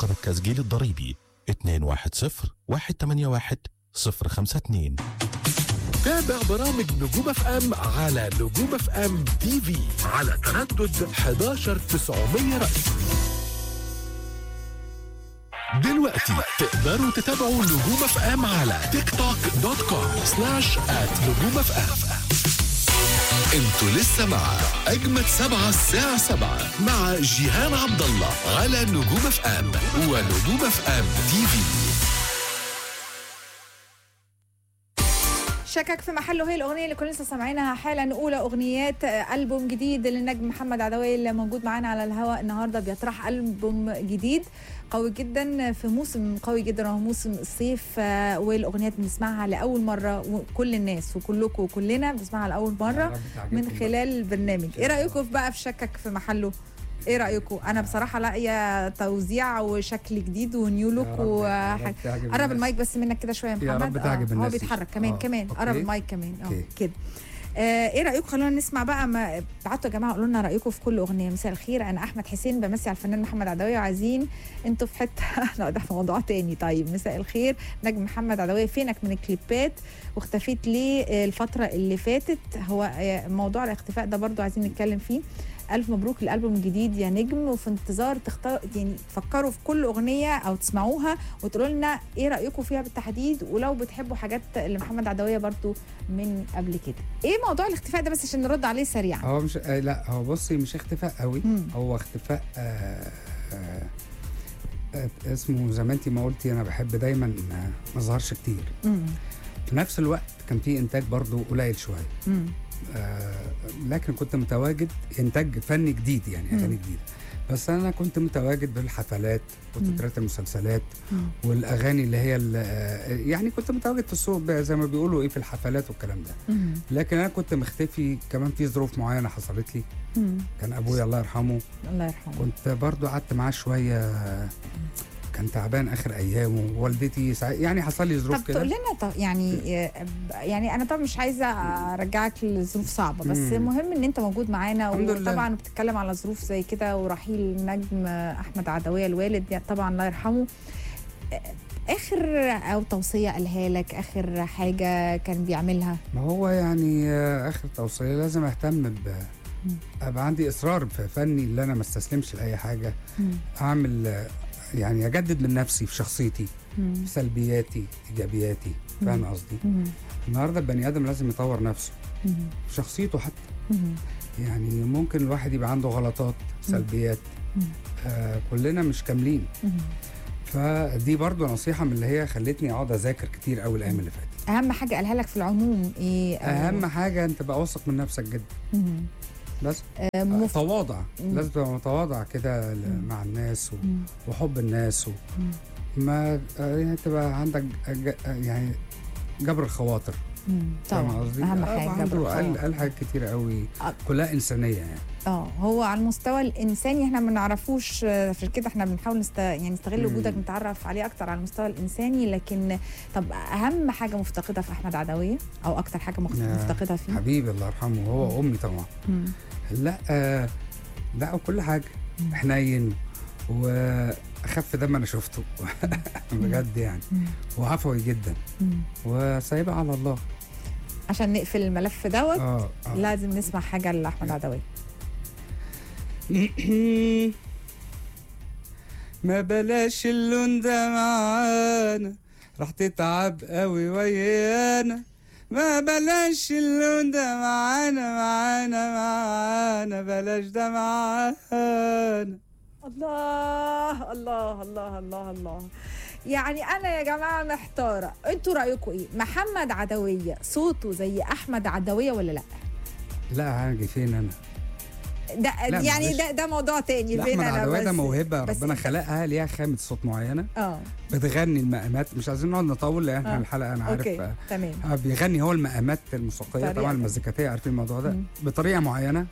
رقم التسجيل الضريبي 210-181-052 تابع برامج نجوم اف ام على نجوم اف ام تي في على تردد 11900 رأس دلوقتي تقدروا تتابعوا نجوم اف ام على تيك توك دوت كوم سلاش ات نجوم اف ام انتوا لسه مع اجمد سبعة الساعة سبعة مع جيهان عبد الله على نجوم اف ام ونجوم اف ام تي في شكك في محله هي الاغنيه اللي كنا لسه سامعينها حالا اولى اغنيات البوم جديد للنجم محمد عدوي اللي موجود معانا على الهواء النهارده بيطرح البوم جديد قوي جدا في موسم قوي جدا وهو موسم الصيف آه، والاغنيات بنسمعها لاول مره وكل الناس وكلكم وكلنا بنسمعها لاول مره من خلال البرنامج ايه رايكم في بقى في شكك في محله ايه رايكم انا بصراحه لاقيه توزيع وشكل جديد ونيو لوك وحاجه قرب المايك بس منك كده شويه يا يا محمد رب تعجب آه، هو الناس. بيتحرك كمان آه، كمان أوكي. قرب المايك كمان اه أوكي. كده آه ايه رايكم خلونا نسمع بقى ما بعتوا يا جماعه قولوا لنا رايكم في كل اغنيه مساء الخير انا احمد حسين بمسي على الفنان محمد عدويه وعايزين انتوا في حته لا ده في موضوع تاني طيب مساء الخير نجم محمد عدويه فينك من الكليبات واختفيت ليه آه، الفتره اللي فاتت هو آه، موضوع الاختفاء ده برضو عايزين نتكلم فيه الف مبروك الالبوم الجديد يا نجم وفي انتظار تختار يعني تفكروا في كل اغنيه او تسمعوها وتقولوا لنا ايه رايكم فيها بالتحديد ولو بتحبوا حاجات لمحمد عدويه برضو من قبل كده ايه موضوع الاختفاء ده بس عشان نرد عليه سريعا هو مش آه لا هو بصي مش اختفاء قوي مم. هو اختفاء آه آه آه اسمه زي ما انت ما قلتي انا بحب دايما آه ما اظهرش كتير مم. في نفس الوقت كان في انتاج برضو قليل شويه مم. آه لكن كنت متواجد انتاج فني جديد يعني مم. اغاني جديده بس انا كنت متواجد بالحفلات وتترات المسلسلات مم. والاغاني اللي هي ال- آه، يعني كنت متواجد في السوق بقى زي ما بيقولوا ايه في الحفلات والكلام ده مم. لكن انا كنت مختفي كمان في ظروف معينه حصلت لي مم. كان ابويا الله يرحمه الله يرحمه كنت برضو قعدت معاه شويه كان تعبان اخر ايامه والدتي سع... يعني حصل لي طب ظروف تقول كده لنا طب يعني يعني انا طبعا مش عايزه ارجعك لظروف صعبه بس مم. المهم ان انت موجود معانا الحمد لله. وطبعا بتتكلم على ظروف زي كده ورحيل النجم احمد عدويه الوالد يعني طبعا الله يرحمه اخر او توصيه قالها لك اخر حاجه كان بيعملها ما هو يعني آه، اخر توصيه لازم اهتم ب مم. ابقى عندي اصرار في فني اللي انا ما استسلمش لاي حاجه مم. اعمل آه، يعني اجدد من نفسي في شخصيتي مم. في سلبياتي ايجابياتي فاهم مم. قصدي مم. النهارده البني ادم لازم يطور نفسه مم. في شخصيته حتى مم. يعني ممكن الواحد يبقى عنده غلطات سلبيات مم. آه كلنا مش كاملين مم. فدي برضو نصيحة من اللي هي خلتني اقعد اذاكر كتير قوي الايام اللي فاتت اهم حاجه قالها لك في العموم ايه أو- اهم حاجة انت تبقى واثق من نفسك جدا مم. بس آه، مف... تواضع مم. لازم تبقى متواضع كده ل- مم. مع الناس و- مم. وحب الناس و... مم. ما آه، يعني تبقى عندك ج- آه، يعني جبر الخواطر مم. فاهم طبعا قصدي؟ اهم آه، حاجه عنده قال بالخواطر. قال حاجات كتير قوي آه. كلها انسانية يعني اه هو على المستوى الانساني احنا ما نعرفوش آه، عشان كده احنا بنحاول نست... يعني نستغل مم. وجودك نتعرف عليه اكتر على المستوى الانساني لكن طب اهم حاجه مفتقدها في احمد عدويه او اكتر حاجه مخت- يا مفتقدها فيه حبيبي الله يرحمه هو امي طبعا مم. لا آه لا وكل حاجة مم. حنين واخف دم انا شفته بجد يعني مم. وعفوي جدا مم. وسايبها على الله عشان نقفل الملف دوت اه, آه. لازم نسمع حاجه لاحمد عدويه ما بلاش اللون ده معانا راح تتعب قوي ويانا ما بلاش اللون ده معانا معانا معانا بلاش ده معانا الله الله الله الله الله يعني انا يا جماعه محتاره انتوا رايكم ايه محمد عدويه صوته زي احمد عدويه ولا لا لا هاجي فين انا ده لا، يعني معلش. ده ده موضوع تاني لا بين احمد انا عدوية ده بس- موهبه بس ربنا أنت- خلقها ليها خامه صوت معينه اه بتغني المقامات مش عايزين نقعد نطول لان احنا آه. الحلقه انا عارف اوكي آه، تمام آه، بيغني هو المقامات الموسيقيه طريقة طبعا كده. المزيكاتيه عارفين الموضوع ده مم. بطريقه معينه مم.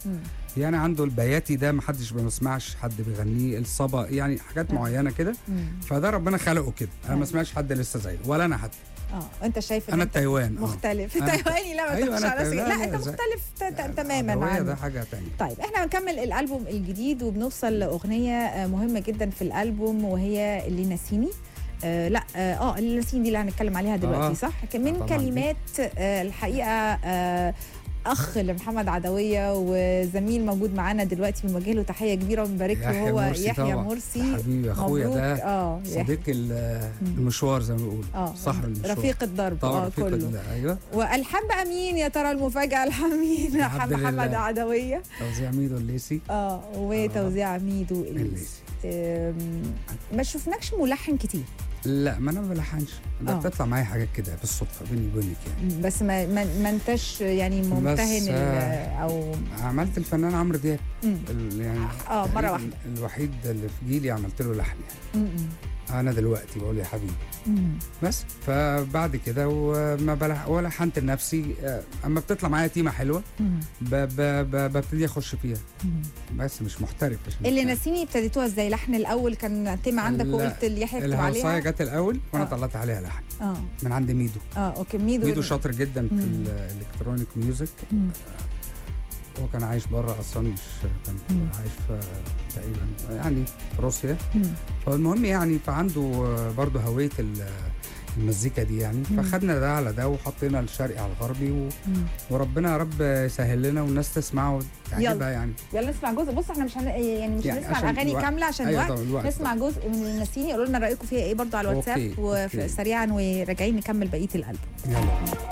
يعني عنده البياتي ده ما حدش ما بسمعش حد بيغنيه الصبا يعني حاجات معينه كده مم. فده ربنا خلقه كده انا ما سمعتش حد لسه زيه ولا انا حتى اه انت شايف إن انا أنت التايوان آه. مختلف أنا- تايواني لا ما أيوة، تاخدش أنا على راسك تايوان، لا انت لا، زي- مختلف ت- ت- تماما العدوية عنه ده حاجه تانية طيب احنا بنكمل الالبوم الجديد وبنوصل لاغنيه آه، مهمه جدا في الالبوم وهي اللي ناسيني آه لا اه آه، اللي ناسيني دي اللي هنتكلم عليها دلوقتي آه. صح كان من طبعاً دي. كلمات آه الحقيقه آه اخ لمحمد عدويه وزميل موجود معانا دلوقتي بنوجه له تحيه كبيره وبنبارك له يحيى هو مرسي يحيى طبعاً. مرسي حبيبي اخويا مبروك. ده اه يحيى. صديق ال- المشوار زي ما بيقولوا اه صاحب المشوار رفيق الضرب طبعا اه رفيق كله ال- ايوه والحان بقى مين يا ترى المفاجاه الحمين عبد محمد لله. عدويه توزيع ميدو الليسي اه وتوزيع ميدو اليس الليسي أم، ما شفناكش ملحن كتير لا ما انا ما بلحنش ده آه. بتطلع معايا حاجات كده بالصدفه بيني وبينك يعني بس ما ما, ما انتش يعني ممتهن ال- آه، او عملت الفنان عمرو دياب مم. ال- يعني اه مره تقريباً واحده الوحيد اللي في جيلي عملت له لحن يعني مم. انا دلوقتي بقول يا حبيبي مم. بس فبعد كده وما بلح ولا حنت لنفسي آه، اما بتطلع معايا تيمه حلوه مم. ب ب ب ببتدي اخش فيها مم. بس مش محترف مش اللي محترف. ناسيني ابتديتوها ازاي لحن الاول كان تيم عندك لا، وقلت ليحيى يكتب الهوصايه عليها جت الاول وانا آه. طلعت عليها لحن اه من عند ميدو اه اوكي ميدو ميدو شاطر جدا في مم. الالكترونيك ميوزك مم. هو كان عايش بره اصلا مش كان مم. عايش في تقريبا يعني في روسيا مم. فالمهم يعني فعنده آه، برضه هويه ال- المزيكا دي يعني مم. فخدنا ده على ده وحطينا الشرقي على الغربي و... مم. وربنا يا رب يسهل لنا والناس تسمعه وتعجبها يعني يلا نسمع جزء بص احنا مش هن... يعني مش يعني هنسمع عشان الاغاني الوقت. كامله عشان أيوة الوقت طبعاً الوقت نسمع جزء من الناسيني قولوا لنا رايكم فيها ايه برضو على الواتساب أوكي، أوكي. وسريعا وراجعين نكمل بقيه الالبوم يلا